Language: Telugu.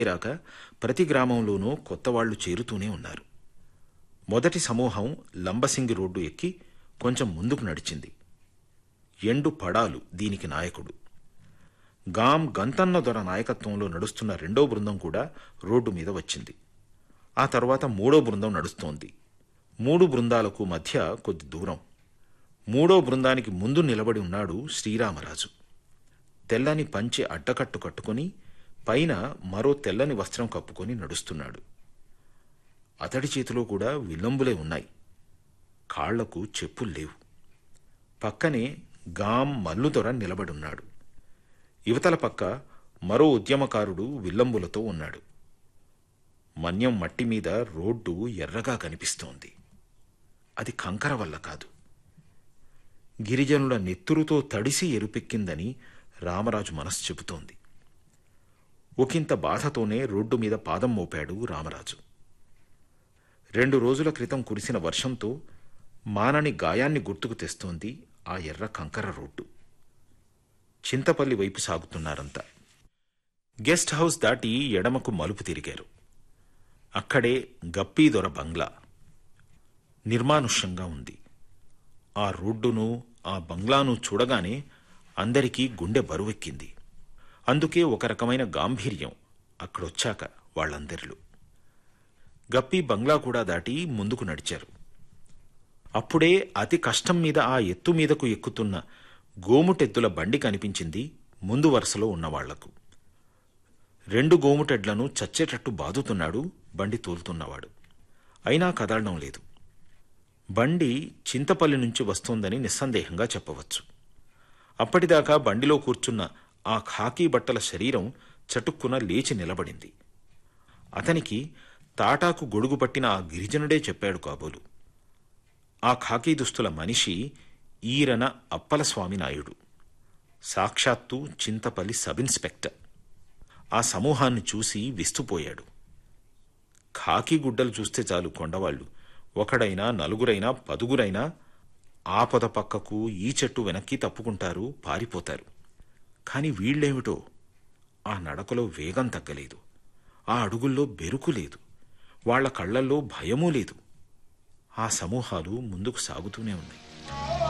రాక ప్రతి గ్రామంలోనూ కొత్తవాళ్లు చేరుతూనే ఉన్నారు మొదటి సమూహం లంబసింగి రోడ్డు ఎక్కి కొంచెం ముందుకు నడిచింది ఎండు పడాలు దీనికి నాయకుడు గాం గంతన్న దొర నాయకత్వంలో నడుస్తున్న రెండో బృందం కూడా రోడ్డు మీద వచ్చింది ఆ తర్వాత మూడో బృందం నడుస్తోంది మూడు బృందాలకు మధ్య కొద్ది దూరం మూడో బృందానికి ముందు నిలబడి ఉన్నాడు శ్రీరామరాజు తెల్లని పంచె అడ్డకట్టు కట్టుకొని పైన మరో తెల్లని వస్త్రం కప్పుకొని నడుస్తున్నాడు అతడి చేతిలో కూడా విల్లంబులే ఉన్నాయి కాళ్లకు చెప్పులు లేవు పక్కనే గాం మల్లుదొర నిలబడున్నాడు యువతల పక్క మరో ఉద్యమకారుడు విల్లంబులతో ఉన్నాడు మన్యం మట్టి మీద రోడ్డు ఎర్రగా కనిపిస్తోంది అది కంకర వల్ల కాదు గిరిజనుల నెత్తురుతో తడిసి ఎరుపెక్కిందని రామరాజు మనసు చెబుతోంది ఒకంత బాధతోనే రోడ్డు మీద పాదం మోపాడు రామరాజు రెండు రోజుల క్రితం కురిసిన వర్షంతో మానని గాయాన్ని గుర్తుకు తెస్తోంది ఆ ఎర్ర కంకర రోడ్డు చింతపల్లి వైపు సాగుతున్నారంతా గెస్ట్ హౌస్ దాటి ఎడమకు మలుపు తిరిగారు అక్కడే గప్పీదొర బంగ్లా నిర్మానుష్యంగా ఉంది ఆ రోడ్డును ఆ బంగ్లాను చూడగానే అందరికీ గుండె బరువెక్కింది అందుకే ఒక రకమైన గాంభీర్యం అక్కడొచ్చాక వాళ్ళందరిలో గప్పి బంగ్లా కూడా దాటి ముందుకు నడిచారు అప్పుడే అతి కష్టం మీద ఆ ఎత్తు మీదకు ఎక్కుతున్న గోముటెద్దుల బండి కనిపించింది ముందు వరుసలో ఉన్నవాళ్లకు రెండు గోముటెడ్లను చచ్చేటట్టు బాదుతున్నాడు బండి తోలుతున్నవాడు అయినా కదలడం లేదు బండి చింతపల్లి నుంచి వస్తోందని నిస్సందేహంగా చెప్పవచ్చు అప్పటిదాకా బండిలో కూర్చున్న ఆ ఖాకీ బట్టల శరీరం చటుక్కున లేచి నిలబడింది అతనికి తాటాకు గొడుగు పట్టిన ఆ గిరిజనుడే చెప్పాడు కాబోలు ఆ ఖాకీ దుస్తుల మనిషి ఈరన అప్పలస్వామి నాయుడు సాక్షాత్తు చింతపల్లి సబ్ ఇన్స్పెక్టర్ ఆ సమూహాన్ని చూసి విస్తుపోయాడు ఖాకీ గుడ్డలు చూస్తే చాలు కొండవాళ్లు ఒకడైనా నలుగురైనా పదుగురైనా ఆపద పక్కకు ఈ చెట్టు వెనక్కి తప్పుకుంటారు పారిపోతారు కాని వీళ్ళేమిటో ఆ నడకలో వేగం తగ్గలేదు ఆ అడుగుల్లో బెరుకు లేదు వాళ్ల కళ్లల్లో భయమూ లేదు ఆ సమూహాలు ముందుకు సాగుతూనే ఉన్నాయి